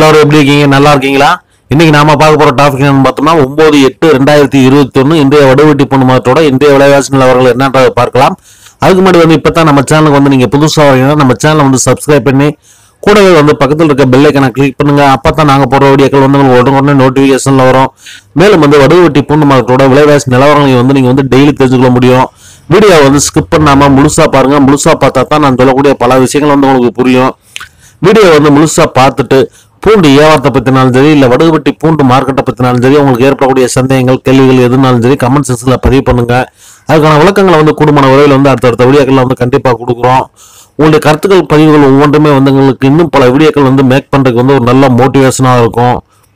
எல்லாரும் எப்படி இருக்கீங்க நல்லா இருக்கீங்களா இன்னைக்கு நாம பார்க்க போற டாபிக் என்னன்னு பார்த்தோம்னா ஒன்பது எட்டு ரெண்டாயிரத்தி இருபத்தி ஒன்னு இன்றைய வடுவெட்டி பொண்ணு மாதத்தோட இன்றைய விலைவாசி நிலவரங்கள் என்னன்றதை பார்க்கலாம் அதுக்கு முன்னாடி வந்து இப்பதான் நம்ம சேனலுக்கு வந்து நீங்க புதுசா வரீங்கன்னா நம்ம சேனலை வந்து சப்ஸ்கிரைப் பண்ணி கூடவே வந்து பக்கத்தில் இருக்க பெல் ஐக்கனை கிளிக் பண்ணுங்க அப்பதான் நாங்க போற வீடியோக்கள் வந்து உங்களுக்கு உடனே நோட்டிபிகேஷன்ல வரும் மேலும் வந்து வடுவெட்டி பொண்ணு மாதத்தோட விலைவாசி நிலவரங்களை வந்து நீங்க வந்து டெய்லி தெரிஞ்சுக்கொள்ள முடியும் வீடியோ வந்து ஸ்கிப் பண்ணாம முழுசா பாருங்க முழுசா பார்த்தா தான் நான் சொல்லக்கூடிய பல விஷயங்கள் வந்து உங்களுக்கு புரியும் வீடியோ வந்து முழுசா பார்த்துட்டு பூண்டு வியாபாரத்தை பத்தினாலும் சரி இல்ல வடுகுபட்டி பூண்டு மார்க்கெட்டை பத்தினாலும் சரி உங்களுக்கு ஏற்படக்கூடிய சந்தேகங்கள் கேள்விகள் எதுனாலும் சரி கமெண்ட் செக்ஷன்ல பதிவு பண்ணுங்க அதுக்கான விளக்கங்களை வந்து கூடுமான விரைவில் வந்து அடுத்தடுத்த வீடியோக்கள்ல வந்து கண்டிப்பா கொடுக்குறோம் உங்களுடைய கருத்துக்கள் பதிவுகள் ஒவ்வொன்றுமே வந்து உங்களுக்கு இன்னும் பல வீடியோக்கள் வந்து மேக் பண்றதுக்கு வந்து ஒரு நல்ல மோட்டிவேஷனா இருக்கும்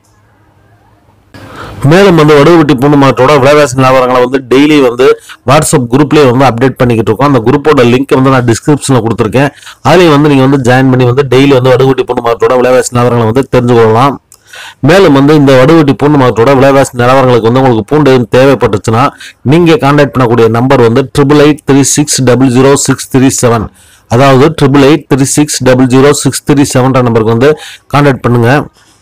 மேலும் வந்து வடுவெட்டி பூண்டு மாவட்டத்தோட விலைவாசி நிலவரங்களை வந்து டெய்லி வந்து வாட்ஸ்அப் குரூப்லேயே வந்து அப்டேட் பண்ணிக்கிட்டு இருக்கோம் அந்த குரூப்போட லிங்க் வந்து நான் டிஸ்கிரிப்ஷனில் கொடுத்துருக்கேன் அதுலேயும் வந்து நீங்கள் வந்து ஜாயின் பண்ணி வந்து டெய்லி வந்து வடுவெட்டி பூண்டு மாவட்டத்தோட விலைவாசி நிலவரங்களை வந்து தெரிஞ்சு கொள்ளலாம் மேலும் வந்து இந்த வடுவெட்டி பூண்டு மாவட்டத்தோட விலைவாசி நிலவரங்களுக்கு வந்து உங்களுக்கு பூண்டு எதுவும் தேவைப்பட்டுச்சுன்னா நீங்கள் கான்டாக்ட் பண்ணக்கூடிய நம்பர் வந்து triple eight three six double zero six three seven அதாவது triple eight three six double zero six three செவன்ற நம்பருக்கு வந்து கான்டாக்ட் பண்ணுங்கள்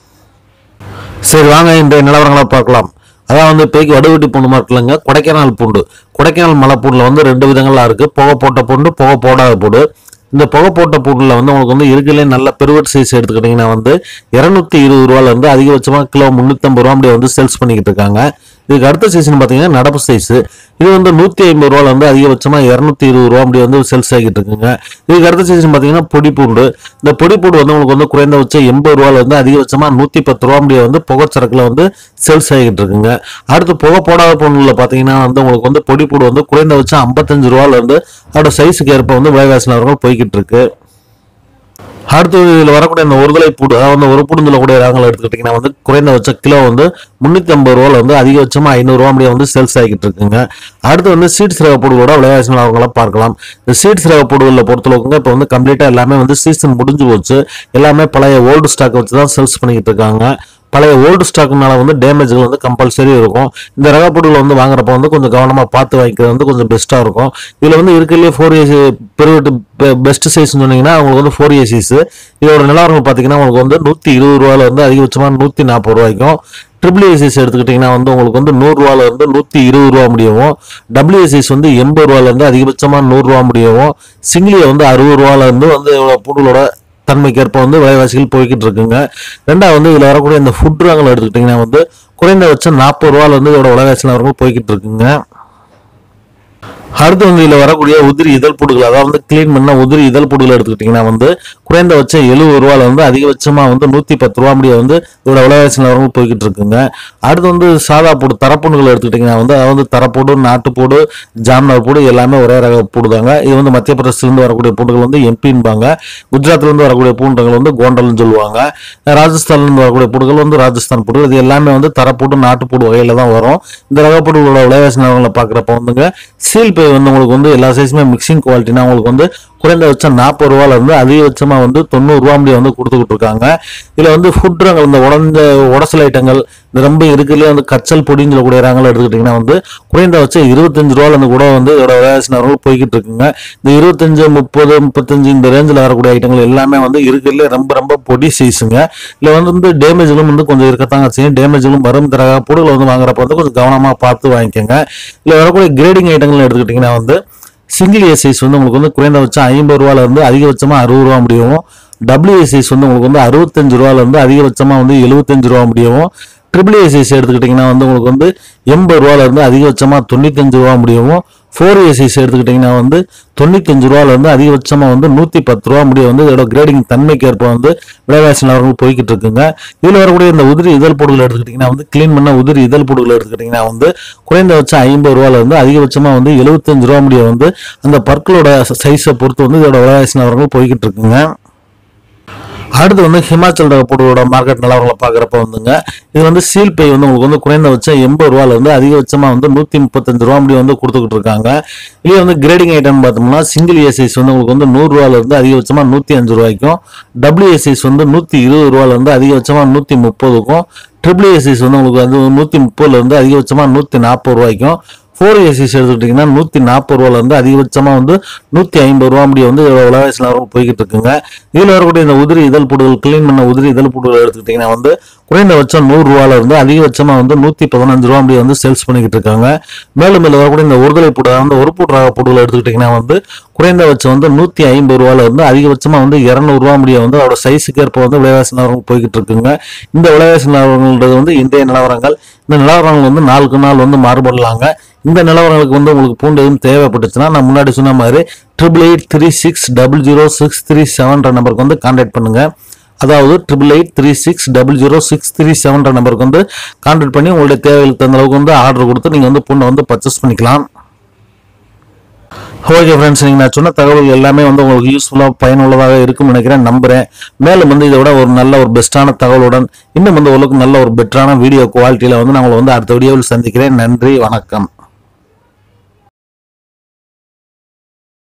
சரி வாங்க இந்த நிலவரங்களை பார்க்கலாம் அதான் வந்து இப்போதைக்கு வடுவெட்டி பூண்டு மார்க்கெட்லங்க கொடைக்கானல் பூண்டு கொடைக்கானல் மலை பூண்டில் வந்து ரெண்டு விதங்கள்லாம் இருக்கு புகை போட்ட பூண்டு புகை போடாத பூண்டு இந்த புகை போட்ட பூண்டில் வந்து உங்களுக்கு வந்து இருக்குல்லே நல்ல பெருவட் சைஸ் எடுத்துக்கிட்டிங்கன்னா வந்து இரநூத்தி இருபது ரூபால இருந்து அதிகபட்சமாக கிலோ முந்நூற்றம்பது ரூபா அப்படியே வந்து சேல்ஸ் பண்ணிக்கிட்டு இருக்காங்க இதுக்கு அடுத்த சைஸ்னு பார்த்தீங்கன்னா நடப்பு சைஸ் இது வந்து நூற்றி ஐம்பது ரூபால இருந்து அதிகபட்சமாக இரநூத்தி இருபது ரூபா அப்படி வந்து சேல்ஸ் ஆகிட்டு இருக்குங்க இதுக்கு அடுத்த சைஸ்னு பார்த்தீங்கன்னா பொடி பூண்டு இந்த பொடி பூண்டு வந்து உங்களுக்கு வந்து குறைந்தபட்சம் எண்பது ரூபால இருந்து அதிகபட்சமாக நூற்றி பத்து ரூபா அப்படி வந்து புகைச்சரக்குல வந்து சேல்ஸ் ஆகிட்டு இருக்குங்க அடுத்து புகை போடாத பொருளில் பார்த்தீங்கன்னா வந்து உங்களுக்கு வந்து பொடி பூண்டு வந்து குறைந்தபட்சம் ஐம்பத்தஞ்சு ரூபால இருந்து அதோட சைஸுக்கு ஏற்ப வந்து விலைவாசி நிலவரங்கள் போய்கிட்டு இருக்கு அடுத்தது இதில் வரக்கூடிய இந்த ஒருதலை பூடு அதாவது வந்து ஒரு பூடுந்தில் கூடிய ரகங்கள் எடுத்துக்கிட்டிங்கன்னா வந்து குறைந்தபட்ச கிலோ வந்து முந்நூற்றி ஐம்பது ரூபாவில் வந்து அதிகபட்சமாக ஐநூறுரூவா அப்படியே வந்து சேல்ஸ் ஆகிட்டு இருக்குங்க அடுத்து வந்து சீட்ஸ் ரக பூடுகளோட விலைவாசி நிலவரங்களை பார்க்கலாம் இந்த சீட்ஸ் ரக பூடுகளில் பொறுத்தளவுக்குங்க இப்போ வந்து கம்ப்ளீட்டாக எல்லாமே வந்து சீசன் முடிஞ்சு போச்சு எல்லாமே பழைய ஓல்டு ஸ்டாக் வச்சு தான் சேல்ஸ் பண்ணிக்கிட்டு இருக்காங்க பழைய ஓல்டு ஸ்டாக்னால வந்து டேமேஜ்கள் வந்து கம்பல்சரி இருக்கும் இந்த ரக பொருட்கள் வந்து வாங்குறப்ப வந்து கொஞ்சம் கவனமாக பார்த்து வாங்கிக்கிறது வந்து கொஞ்சம் பெஸ்ட்டாக இருக்கும் இதில் வந்து இருக்கிறதுலே ஃபோர் ஏசி பெருவெட்டு பெஸ்ட் சைஸ்னு சொன்னீங்கன்னா உங்களுக்கு வந்து ஃபோர் ஏசிஸ் இதோட நிலவரம் பார்த்தீங்கன்னா உங்களுக்கு வந்து நூற்றி இருபது ரூபால இருந்து அதிகபட்சமாக நூற்றி நாற்பது ரூபாய்க்கும் ட்ரிபிள் ஏசிஸ் எடுத்துக்கிட்டிங்கன்னா வந்து உங்களுக்கு வந்து நூறுரூவால இருந்து நூற்றி இருபது ரூபா முடியவும் டபிள்யூஎஸ்எஸ் வந்து எண்பது ரூபால இருந்து அதிகபட்சமாக நூறுரூவா முடியவும் சிங்கிலியை வந்து அறுபது ரூபால இருந்து வந்து பொருளோட தன்மைக்கேற்ப வந்து விலைவாசிகள் போய்கிட்டு இருக்குங்க ரெண்டாவது வந்து இதில் வரக்கூடிய இந்த ஃபுட் ரகங்கள் எடுத்துக்கிட்டிங்கன்னா வந்து குறைந்தபட்சம் நாற்பது ரூபால இருந்து இதோட விலைவாசி நிலவரங்கள் போய்கிட்டு இருக்குங்க அடுத்து வந்து இதில் வரக்கூடிய உதிரி இதழ் புடுகள் அதாவது வந்து க்ளீன் பண்ண உதிரி இதழ் புடுகள் எடுத்துக்கிட்டிங்கன்னா வந்து குறைந்தபட்சம் எழுபது ரூபால வந்து அதிகபட்சமாக வந்து நூற்றி பத்து ரூபா முடிய வந்து இதோட விலைவாசி நிலவரங்கள் போய்கிட்டு இருக்குங்க அடுத்து வந்து சாதா பூடு தரப்புண்டுகள் எடுத்துக்கிட்டிங்கன்னா வந்து அதாவது வந்து தரப்பூடு நாட்டுப்பூடு ஜாம்னர் பூடு எல்லாமே ஒரே ரக பூடு தாங்க இது வந்து மத்திய பிரதேசத்துலேருந்து வரக்கூடிய பூண்டுகள் வந்து எம்பின்பாங்க குஜராத்லேருந்து வரக்கூடிய பூண்டுகள் வந்து கோண்டல்னு சொல்லுவாங்க ராஜஸ்தான்லேருந்து வரக்கூடிய பூடுகள் வந்து ராஜஸ்தான் பூடு இது எல்லாமே வந்து தரப்பூடு நாட்டுப்பூடு வகையில் தான் வரும் இந்த ரக பூடுகளோட விலைவாசி நிலவரங்களை பார்க்குறப்ப வந்துங்க சீல் பை வந்து உங்களுக்கு வந்து எல்லா சைஸுமே மிக்சிங் குவாலிட்டினா உங்களுக்கு வந்து குறைந்தபட்சம் நாற்பது ரூபால இருந்து அதிகபட்சமா வந்து தொண்ணூறு ரூபா முடிய வந்து கொடுத்துக்கிட்டு இருக்காங்க இதுல வந்து ஃபுட் ரகங்கள் இந்த உடஞ்ச உடசல் ஐட்டங்கள் இந்த ரொம்ப இருக்குல்லே வந்து கச்சல் பொடின்னு சொல்லக்கூடிய ரகங்கள் எடுத்துக்கிட்டிங்கன்னா வந்து குறைந்தபட்சம் இருபத்தஞ்சு ரூபால இருந்து கூட வந்து இதோட விலைவாசி நிலவரங்கள் போய்கிட்டு இருக்குங்க இந்த இருபத்தஞ்சு முப்பது முப்பத்தஞ்சு இந்த ரேஞ்சில் வரக்கூடிய ஐட்டங்கள் எல்லாமே வந்து இருக்குல்லே ரொம்ப ரொம்ப பொடி சைஸுங்க இல்லை வந்து வந்து டேமேஜ்களும் வந்து கொஞ்சம் இருக்கத்தாங்க செய்யும் டேமேஜ்களும் வரும் இந்த ரக பொருட்களை வந்து வாங்குறப்ப வந்து கொஞ்சம் கவனமாக பார்த்து வாங்கிக்கோங்க இல்லை வரக்கூடிய கிரேடிங் ஐட்டங்கள் எடுத்துக்கிட்டிங்கன்னா வந்து சிங்கிள் ஏ சைஸ் வந்து உங்களுக்கு வந்து குறைந்தபட்சம் ஐம்பது ரூபால இருந்து அதிகபட்சமா அறுபது ரூபா முடியவும் டபுள்யூ ஏ சைஸ் வந்து உங்களுக்கு வந்து அறுபத்தஞ்சு ரூபால இருந்து அதிகபட்சமா வந்து எழுபத்தஞ்சு ரூபா முடியவும் ட்ரிபிள் ஏ சைஸ் எடுத்துக்கிட்டிங்கன்னா வந்து உங்களுக்கு வந்து எண்பது ரூபால இருந்து அதிகபட்சமா தொண்ணூத்தஞ்சு ரூபா முடியவும் ஃபோர் ஏ சைஸ் எடுத்துக்கிட்டிங்கன்னா வந்து தொண்ணூத்தஞ்சு ரூபால இருந்து அதிகபட்சமா வந்து நூற்றி பத்து ரூபா முடிய வந்து இதோட கிரேடிங் தன்மைக்கு ஏற்ப வந்து விலைவாசி நிலவரங்கள் போய்கிட்டு இருக்குங்க இதில் வரக்கூடிய இந்த உதிரி இதழ் பொருட்கள் எடுத்துக்கிட்டிங்கன்னா வந்து க்ளீன் பண்ண உதிரி இதழ் பொருட்கள் எடுத்துக்கிட்டிங்கன்னா வந்து குறைந்தபட்சம் ஐம்பது ரூபால இருந்து அதிகபட்சமாக வந்து எழுபத்தஞ்சு ரூபா முடிய வந்து அந்த பற்களோட சைஸை பொறுத்து வந்து இதோட விலைவாசி நிலவரங்கள் போய்கிட்டு இருக்குங்க அடுத்து வந்து ஹிமாச்சல் ரக பொருளோட மார்க்கெட் நிலவரங்களை பார்க்குறப்ப வந்துங்க இது வந்து சீல் பை வந்து உங்களுக்கு வந்து குறைந்தபட்சம் எண்பது ரூபால இருந்து அதிகபட்சமாக வந்து நூற்றி முப்பத்தஞ்சு ரூபா அப்படி வந்து கொடுத்துக்கிட்டு இருக்காங்க இதே வந்து கிரேடிங் ஐட்டம் பார்த்தோம்னா சிங்கிள் ஏ சைஸ் வந்து உங்களுக்கு வந்து நூறு ரூபால இருந்து அதிகபட்சமாக நூற்றி அஞ்சு ரூபாய்க்கும் டபுள்யூ ஏ சைஸ் வந்து நூற்றி இருபது ரூபால இருந்து அதிகபட்சமாக நூற்றி முப்பதுக்கும் ட்ரிபிள் ஏ சைஸ் வந்து உங்களுக்கு வந்து நூற்றி முப்பதுல இருந்து அதிகபட்சமாக நூற்றி நாற்பது ரூபாய்க்கும் ஃபோர் ஏசிஸ் எடுத்துக்கிட்டிங்கன்னா நூற்றி நாற்பது ரூபால இருந்து அதிகபட்சமாக வந்து நூற்றி ஐம்பது ரூபா முடிய வந்து விலைவாசி நிலவரம் போய்கிட்டு இருக்குங்க இதில் வரக்கூடிய இந்த உதிரி இதழ் புடுகள் க்ளீன் பண்ண உதிரி இதழ் புடுகள் எடுத்துக்கிட்டிங்கன்னா வந்து குறைந்தபட்சம் நூறு ரூபால இருந்து அதிகபட்சமாக வந்து நூற்றி பதினஞ்சு ரூபா முடிய வந்து சேல்ஸ் பண்ணிக்கிட்டு இருக்காங்க மேலும் இதில் வரக்கூடிய இந்த ஒருதலை புடு வந்து ஒரு புடு ரக புடுகள் எடுத்துக்கிட்டிங்கன்னா வந்து குறைந்தபட்சம் வந்து நூற்றி ஐம்பது ரூபால இருந்து அதிகபட்சமாக வந்து இரநூறுவா முடிய வந்து அதோட சைஸுக்கு ஏற்ப வந்து விலைவாசி நிலவரம் போய்கிட்டு இருக்குங்க இந்த விலைவாசி நிலவரங்கள்ன்றது வந்து இன்றைய நிலவரங்கள் இந்த நிலவரங்கள் வந்து நாளுக்கு நாள் வந்து மாறுபடலாங்க இந்த நிலவரங்களுக்கு வந்து உங்களுக்கு பூண்டு எதுவும் தேவைப்பட்டுச்சுன்னா நான் முன்னாடி சொன்ன மாதிரி triple eight three six double zero six three செவன்ற நம்பருக்கு வந்து கான்டாக்ட் பண்ணுங்க அதாவது triple eight three six double zero six three செவன்ற நம்பருக்கு வந்து கான்டாக்ட் பண்ணி உங்களுடைய தேவைகளுக்கு தகுந்த அளவுக்கு வந்து ஆர்டர் கொடுத்து நீங்கள் வந்து பூண்டை வந்து பர்ச்சேஸ் பண்ணிக்கலாம் ஓகே ஃப்ரெண்ட்ஸ் நீங்கள் நான் சொன்ன தகவல் எல்லாமே வந்து உங்களுக்கு யூஸ்ஃபுல்லாக பயனுள்ளதாக இருக்கும்னு நினைக்கிறேன் நம்புறேன் மேலும் வந்து இதை விட ஒரு நல்ல ஒரு பெஸ்ட்டான தகவலுடன் இன்னும் வந்து உங்களுக்கு நல்ல ஒரு பெட்டரான வீடியோ குவாலிட்டியில் வந்து நான் உங்களை வந்து அடுத்த வீடியோவில் சந்திக்கிறேன் நன்றி வணக்கம்